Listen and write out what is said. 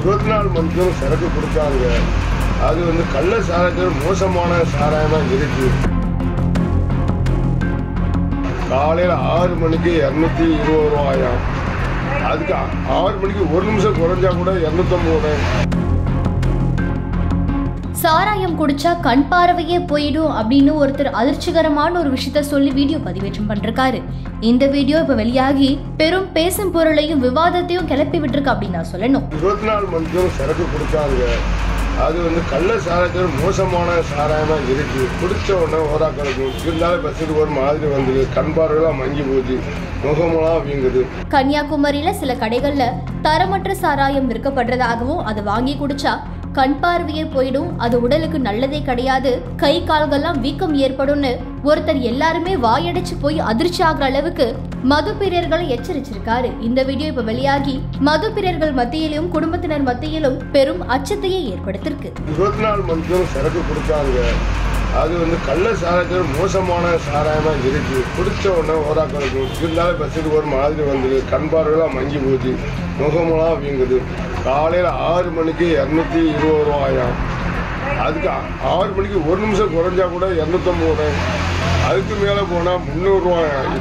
இருபத்தி நாலு மணி நேரம் சரக்கு கொடுத்தாங்க அது வந்து கள்ள சாராயத்தில் மோசமான சாராயமாக இருக்கு காலையில் ஆறு மணிக்கு இரநூத்தி இருபது ரூபாயாம் அதுக்கு ஆ- ஆறு மணிக்கு ஒரு நிமிஷம் குறைஞ்சா கூட இரநூத்தம்பது ரூபாய் சாராயம் குடிச்சா கண் பார்வையே போயிடும் அப்படின்னு ஒருத்தர் அதிர்ச்சிகரமான ஒரு விஷயத்த சொல்லி வீடியோ பதிவேற்றம் பண்ணிருக்காரு இந்த வீடியோ இப்ப வெளியாகி பெரும் பேசும் பொருளையும் விவாதத்தையும் கிளப்பி விட்டுருக்கு அப்படின்னு நான் சொல்லணும் இருபத்தி நாலு மணி நேரம் சரக்கு கொடுத்தாங்க அது வந்து கள்ள சாராயத்தில் மோசமான சாராயமாக இருக்கு குடிச்ச உடனே ஓராக்களுக்கு இருந்தாலும் பஸ்ஸுக்கு ஒரு மாதிரி வந்தது கண் பார்வையெல்லாம் மங்கி போச்சு முகமெல்லாம் வீங்குது கன்னியாகுமரியில சில கடைகள்ல தரமற்ற சாராயம் விற்கப்படுறதாகவும் அதை வாங்கி குடிச்சா கண் பார்வையே போயிடும் அது உடலுக்கு நல்லதே கிடையாது கை கால்கள்லாம் வீக்கம் ஏற்படும்னு ஒருத்தர் எல்லாருமே வாயடைச்சு போய் அதிர்ச்சி ஆகுற அளவுக்கு மது பிரியர்களை எச்சரிச்சிருக்காரு இந்த வீடியோ இப்ப வெளியாகி மது பிரியர்கள் மத்தியிலும் குடும்பத்தினர் மத்தியிலும் பெரும் அச்சத்தையே ஏற்படுத்திருக்கு இருபத்தி நாலு மணி நேரம் சரக்கு கொடுத்தாங்க அது வந்து கள்ள சாராயத்தில் மோசமான சாராயமாக இருக்கு குடிச்ச உடனே ஓராக்களுக்கு இருந்தாலும் பஸ்ஸுக்கு ஒரு மாதிரி வந்தது கண் பார்வையெல்லாம் மங்கி போச்சு முகமெல்லாம் வீங்குது காலையில் ஆறு மணிக்கு இரநூத்தி இருபது ரூபாயாம் அதுக்கு ஆ- ஆறு மணிக்கு ஒரு நிமிஷம் குறைஞ்சா கூட இரநூத்தம்பது ரூபாய் அதுக்கு மேலே போனால் முந்நூறுரூவாயாம்